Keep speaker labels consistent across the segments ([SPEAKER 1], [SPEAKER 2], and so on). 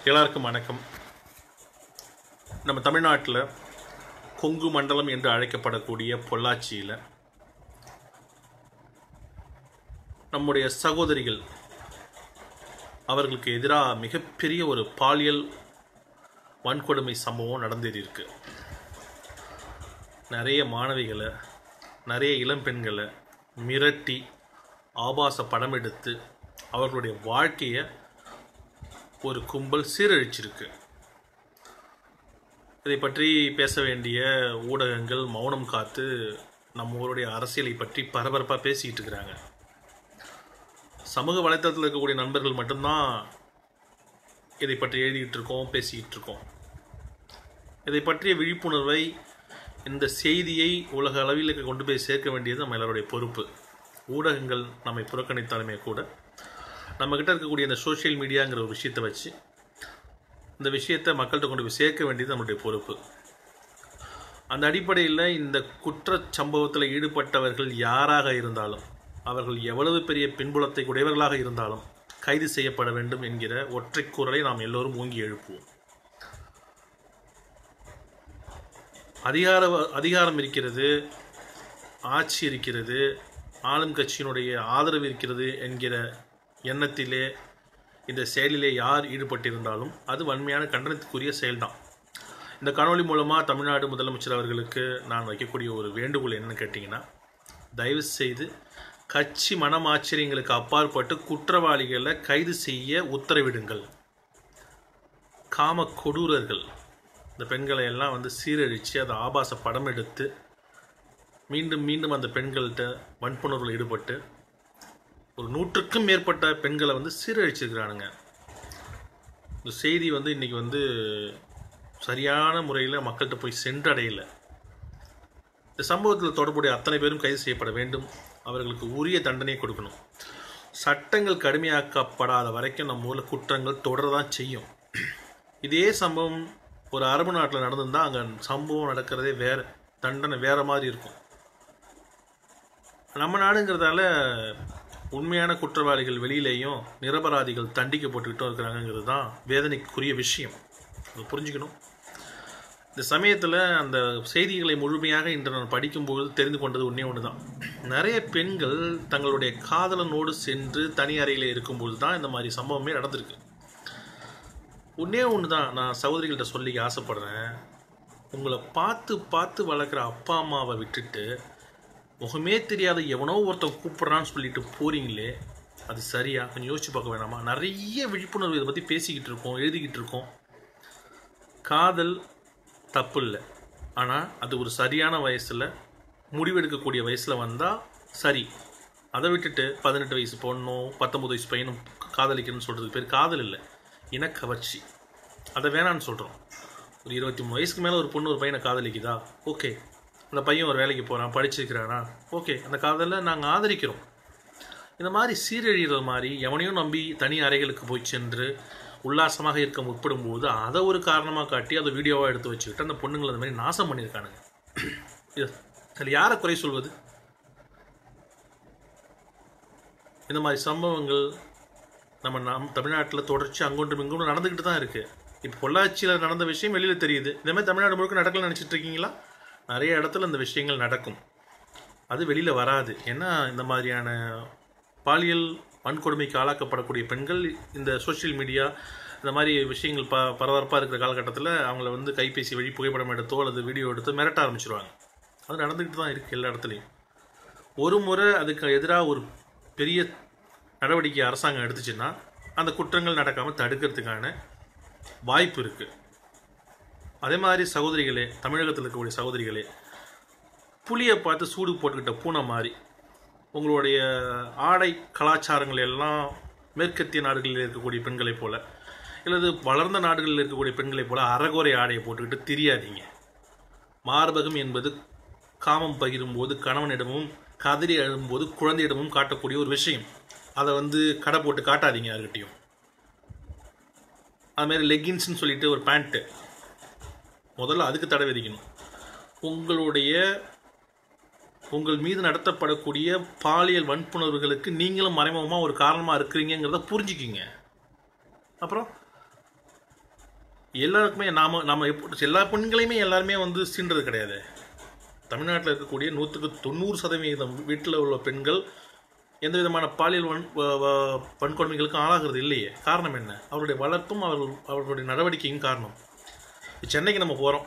[SPEAKER 1] எல்லாருக்கும் வணக்கம் நம்ம தமிழ்நாட்டில் கொங்கு மண்டலம் என்று அழைக்கப்படக்கூடிய பொள்ளாச்சியில் நம்முடைய சகோதரிகள் அவர்களுக்கு எதிராக மிகப்பெரிய ஒரு பாலியல் வன்கொடுமை சம்பவம் நடந்தேறியிருக்கு நிறைய மாணவிகளை நிறைய இளம்பெண்களை மிரட்டி ஆபாச படம் எடுத்து அவர்களுடைய வாழ்க்கையை ஒரு கும்பல் சீரழிச்சிருக்கு இதை பற்றி பேச வேண்டிய ஊடகங்கள் மௌனம் காத்து நம்ம ஊருடைய அரசியலை பற்றி பரபரப்பாக பேசிக்கிட்டு இருக்கிறாங்க சமூக வலைத்தளத்தில் இருக்கக்கூடிய நண்பர்கள் மட்டும்தான் இதை பற்றி எழுதிக்கிட்டு இருக்கோம் பேசிக்கிட்டு இருக்கோம் இதை பற்றிய விழிப்புணர்வை இந்த செய்தியை உலக அளவில் கொண்டு போய் சேர்க்க வேண்டியது நம்ம எல்லாருடைய பொறுப்பு ஊடகங்கள் நம்மை புறக்கணித்தாலுமே கூட நம்மக்கிட்ட இருக்கக்கூடிய இந்த சோஷியல் மீடியாங்கிற ஒரு விஷயத்தை வச்சு இந்த விஷயத்தை மக்கள்கிட்ட கொண்டு போய் சேர்க்க வேண்டியது நம்மளுடைய பொறுப்பு அந்த அடிப்படையில் இந்த குற்றச் சம்பவத்தில் ஈடுபட்டவர்கள் யாராக இருந்தாலும் அவர்கள் எவ்வளவு பெரிய பின்புலத்தை உடையவர்களாக இருந்தாலும் கைது செய்யப்பட வேண்டும் என்கிற ஒற்றை குரலை நாம் எல்லோரும் ஓங்கி எழுப்புவோம் அதிகார அதிகாரம் இருக்கிறது ஆட்சி இருக்கிறது ஆளும் கட்சியினுடைய ஆதரவு இருக்கிறது என்கிற எண்ணத்திலே இந்த செயலிலே யார் ஈடுபட்டிருந்தாலும் அது வன்மையான கண்டனத்துக்குரிய செயல்தான் இந்த காணொளி மூலமாக தமிழ்நாடு முதலமைச்சர் அவர்களுக்கு நான் வைக்கக்கூடிய ஒரு வேண்டுகோள் என்னன்னு கேட்டிங்கன்னா தயவு செய்து கட்சி மனமாச்சரியங்களுக்கு அப்பாற்பட்டு குற்றவாளிகளை கைது செய்ய உத்தரவிடுங்கள் காம கொடூரர்கள் இந்த பெண்களை எல்லாம் வந்து சீரழித்து அதை ஆபாச படம் எடுத்து மீண்டும் மீண்டும் அந்த பெண்கள்கிட்ட வன்புணர்வில் ஈடுபட்டு ஒரு நூற்றுக்கும் மேற்பட்ட பெண்களை வந்து சீரழிச்சிருக்கிறானுங்க இந்த செய்தி வந்து இன்றைக்கி வந்து சரியான முறையில் மக்கள்கிட்ட போய் சென்றடையலை இந்த சம்பவத்தில் தொடர்புடைய அத்தனை பேரும் கைது செய்யப்பட வேண்டும் அவர்களுக்கு உரிய தண்டனை கொடுக்கணும் சட்டங்கள் கடுமையாக்கப்படாத வரைக்கும் நம்ம ஊரில் குற்றங்கள் தொடரதான் செய்யும் இதே சம்பவம் ஒரு அரபு நாட்டில் நடந்திருந்தால் அங்கே சம்பவம் நடக்கிறதே வேறு தண்டனை வேறு மாதிரி இருக்கும் நம்ம நாடுங்கிறதால உண்மையான குற்றவாளிகள் வெளியிலேயும் நிரபராதிகள் தண்டிக்கப்பட்டுக்கிட்டும் இருக்கிறாங்கங்கிறது தான் வேதனைக்குரிய விஷயம் அதை புரிஞ்சுக்கணும் இந்த சமயத்தில் அந்த செய்திகளை முழுமையாக இன்று நான் படிக்கும்போது தெரிந்து கொண்டது ஒன்றே ஒன்று தான் நிறைய பெண்கள் தங்களுடைய காதலனோடு சென்று தனி அறையில் இருக்கும்போது தான் இந்த மாதிரி சம்பவமே நடந்திருக்கு ஒன்றே ஒன்று தான் நான் சகோதரிகள்கிட்ட சொல்லிக்க ஆசைப்படுறேன் உங்களை பார்த்து பார்த்து வளர்க்குற அப்பா அம்மாவை விட்டுட்டு முகமே தெரியாத எவனோ ஒருத்தன் கூப்பிட்றான்னு சொல்லிட்டு போறீங்களே அது சரியா கொஞ்சம் யோசிச்சு பார்க்க வேணாமா நிறைய விழிப்புணர்வு இதை பற்றி பேசிக்கிட்டு இருக்கோம் எழுதிக்கிட்டு இருக்கோம் காதல் தப்பு இல்லை ஆனால் அது ஒரு சரியான வயசில் முடிவெடுக்கக்கூடிய வயசில் வந்தால் சரி அதை விட்டுட்டு பதினெட்டு வயசு பொண்ணும் பத்தொம்பது வயசு பையனும் காதலிக்கணும்னு சொல்கிறதுக்கு பேர் காதல் இல்லை இனக்கவர்ச்சி அதை வேணான்னு சொல்கிறோம் ஒரு இருபத்தி மூணு வயசுக்கு மேலே ஒரு பொண்ணு ஒரு பையனை காதலிக்குதா ஓகே அந்த பையன் ஒரு வேலைக்கு போகிறான் படிச்சிருக்கிறானா ஓகே அந்த காதலில் நாங்கள் ஆதரிக்கிறோம் இந்த மாதிரி சீரழிகிற மாதிரி எவனையும் நம்பி தனி அறைகளுக்கு போய் சென்று உல்லாசமாக இருக்க முற்படும் போது அதை ஒரு காரணமாக காட்டி அதை வீடியோவாக எடுத்து வச்சுக்கிட்டு அந்த பொண்ணுங்களை அந்த மாதிரி நாசம் பண்ணியிருக்கானுங்க இது அதில் யாரை குறை சொல்வது இந்த மாதிரி சம்பவங்கள் நம்ம நம் தமிழ்நாட்டில் தொடர்ச்சி அங்கொன்றும் இங்கொன்றும் நடந்துக்கிட்டு தான் இருக்குது இப்போ பொள்ளாச்சியில் நடந்த விஷயம் வெளியில் தெரியுது இதே மாதிரி தமிழ்நாடு முழுக்க நடக்கலன்னு நினச்சிட்டு இருக்கீங்களா நிறைய இடத்துல இந்த விஷயங்கள் நடக்கும் அது வெளியில் வராது ஏன்னா இந்த மாதிரியான பாலியல் வன்கொடுமைக்கு ஆளாக்கப்படக்கூடிய பெண்கள் இந்த சோஷியல் மீடியா இந்த மாதிரி விஷயங்கள் ப பரபரப்பாக இருக்கிற காலகட்டத்தில் அவங்கள வந்து கைபேசி வழி புகைப்படம் எடுத்தோ அல்லது வீடியோ எடுத்தோ மிரட்ட ஆரம்பிச்சிருவாங்க அது நடந்துக்கிட்டு தான் இருக்குது எல்லா இடத்துலையும் ஒரு முறை அதுக்கு எதிராக ஒரு பெரிய நடவடிக்கை அரசாங்கம் எடுத்துச்சுன்னா அந்த குற்றங்கள் நடக்காமல் தடுக்கிறதுக்கான வாய்ப்பு இருக்குது அதே மாதிரி சகோதரிகளே தமிழகத்தில் இருக்கக்கூடிய சகோதரிகளே புளியை பார்த்து சூடு போட்டுக்கிட்ட பூனை மாதிரி உங்களுடைய ஆடை கலாச்சாரங்கள் எல்லாம் மேற்கத்திய நாடுகளில் இருக்கக்கூடிய பெண்களைப் போல அல்லது வளர்ந்த நாடுகளில் இருக்கக்கூடிய பெண்களைப் போல அறகுறை ஆடையை போட்டுக்கிட்டு திரியாதீங்க மார்பகம் என்பது காமம் பகிரும்போது கணவனிடமும் கதறி அழும்போது குழந்தையிடமும் காட்டக்கூடிய ஒரு விஷயம் அதை வந்து கடை போட்டு காட்டாதீங்க யாருக்கிட்டையும் அதுமாரி லெகின்ஸ்னு சொல்லிட்டு ஒரு பேண்ட்டு முதல்ல அதுக்கு தடை விதிக்கணும் உங்களுடைய உங்கள் மீது நடத்தப்படக்கூடிய பாலியல் வன்புணர்வுகளுக்கு நீங்களும் மறைமுகமாக ஒரு காரணமாக இருக்கிறீங்கிறத புரிஞ்சுக்கிங்க அப்புறம் எல்லாருக்குமே நாம நாம எப்போ எல்லா பெண்களையுமே எல்லாருமே வந்து சீன்றது கிடையாது தமிழ்நாட்டில் இருக்கக்கூடிய நூற்றுக்கு தொண்ணூறு சதவீதம் வீட்டில் உள்ள பெண்கள் எந்த விதமான பாலியல் வன் வ- வ- வன்கொடுமைகளுக்கும் ஆளாகிறது இல்லையே காரணம் என்ன அவருடைய வளர்ப்பும் அவர்கள் அவர்களுடைய நடவடிக்கையும் காரணம் சென்னைக்கு நம்ம போகிறோம்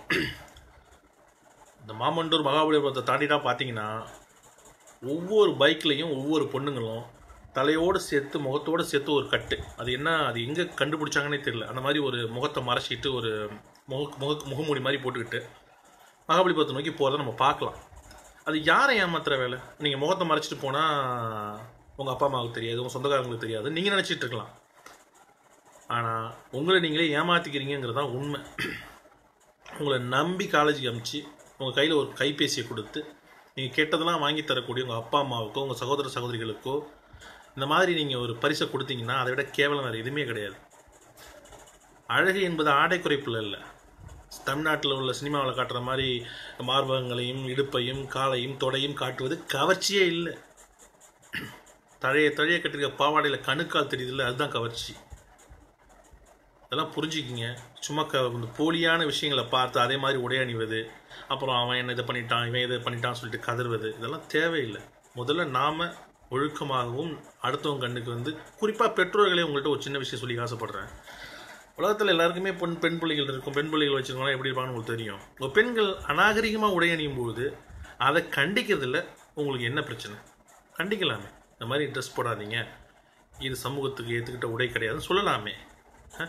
[SPEAKER 1] இந்த மாமண்டூர் மகாபலிபுரத்தை தாண்டிட்டா பார்த்தீங்கன்னா ஒவ்வொரு பைக்லேயும் ஒவ்வொரு பொண்ணுங்களும் தலையோடு சேர்த்து முகத்தோடு சேர்த்து ஒரு கட்டு அது என்ன அது எங்கே கண்டுபிடிச்சாங்கன்னே தெரியல அந்த மாதிரி ஒரு முகத்தை மறைச்சிட்டு ஒரு முக முக முகமூடி மாதிரி போட்டுக்கிட்டு மகாபலிபுரத்தை நோக்கி போகிறத நம்ம பார்க்கலாம் அது யாரை ஏமாத்துற வேலை நீங்கள் முகத்தை மறைச்சிட்டு போனால் உங்கள் அப்பா அம்மாவுக்கு தெரியாது உங்கள் சொந்தக்காரங்களுக்கு தெரியாது நீங்கள் நினச்சிட்டு இருக்கலாம் ஆனால் உங்களை நீங்களே ஏமாற்றிக்கிறீங்கிறது தான் உண்மை உங்களை நம்பி காலேஜுக்கு அனுப்பிச்சு உங்கள் கையில் ஒரு கைபேசியை கொடுத்து நீங்கள் கேட்டதெல்லாம் வாங்கி தரக்கூடிய உங்கள் அப்பா அம்மாவுக்கோ உங்கள் சகோதர சகோதரிகளுக்கோ இந்த மாதிரி நீங்கள் ஒரு பரிசை கொடுத்தீங்கன்னா அதை விட கேவலம் வேறு எதுவுமே கிடையாது அழகு என்பது ஆடை குறைப்பில் இல்லை தமிழ்நாட்டில் உள்ள சினிமாவில் காட்டுற மாதிரி மார்பகங்களையும் இடுப்பையும் காலையும் தொடையும் காட்டுவது கவர்ச்சியே இல்லை தழைய தழைய கட்டிருக்க பாவாடையில் கணுக்கால் தெரியுதுல்ல அதுதான் கவர்ச்சி இதெல்லாம் புரிஞ்சுக்கிங்க சும்மா க இந்த போலியான விஷயங்களை பார்த்து அதே மாதிரி உடை அணிவது அப்புறம் அவன் என்ன இதை பண்ணிட்டான் இவன் இதை பண்ணிட்டான்னு சொல்லிட்டு கதறுவது இதெல்லாம் தேவையில்லை முதல்ல நாம் ஒழுக்கமாகவும் அடுத்தவங்க கண்ணுக்கு வந்து குறிப்பாக பெற்றோர்களே உங்கள்கிட்ட ஒரு சின்ன விஷயம் சொல்லி ஆசைப்படுறேன் உலகத்தில் எல்லாருக்குமே பெண் பெண் பிள்ளைகள் இருக்கும் பெண் பிள்ளைகள் வச்சுருக்கோம் எப்படி இருப்பாங்கன்னு உங்களுக்கு தெரியும் உங்கள் பெண்கள் அநாகரிகமாக உடை அணியும் போது அதை கண்டிக்கிறதுல உங்களுக்கு என்ன பிரச்சனை கண்டிக்கலாமே இந்த மாதிரி ட்ரெஸ் போடாதீங்க இது சமூகத்துக்கு ஏற்றுக்கிட்ட உடை கிடையாதுன்னு சொல்லலாமே ஆ?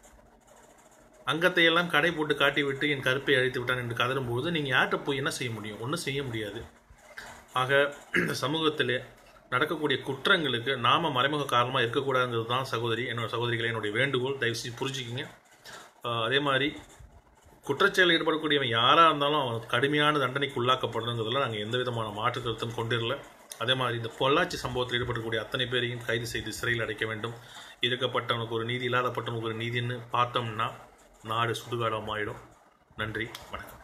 [SPEAKER 1] அங்கத்தை எல்லாம் கடை போட்டு காட்டி விட்டு என் கருப்பை அழித்து விட்டான் என்று கதறும்போது நீங்கள் யார்கிட்ட போய் என்ன செய்ய முடியும் ஒன்றும் செய்ய முடியாது ஆக இந்த சமூகத்தில் நடக்கக்கூடிய குற்றங்களுக்கு நாம மறைமுக காரணமாக இருக்கக்கூடாதுங்கிறது தான் சகோதரி என்னோட சகோதரிகளை என்னுடைய வேண்டுகோள் தயவு செஞ்சு புரிஞ்சுக்கிங்க ஆஹ் அதே மாதிரி குற்றச்செயலில் ஈடுபடக்கூடியவன் யாராக இருந்தாலும் அவன் கடுமையான தண்டனைக்கு உள்ளாக்கப்படணுங்கிறதுல நாங்கள் எந்த விதமான மாற்று கருத்தும் கொண்டிரல அதே மாதிரி இந்த பொள்ளாச்சி சம்பவத்தில் ஈடுபடக்கூடிய அத்தனை பேரையும் கைது செய்து சிறையில் அடைக்க வேண்டும் இருக்கப்பட்டவனுக்கு ஒரு நீதி இல்லாதப்பட்டவனுக்கு ஒரு நீதின்னு பார்த்தோம்னா நாடு சுடுகாடமாயிடும் நன்றி வணக்கம்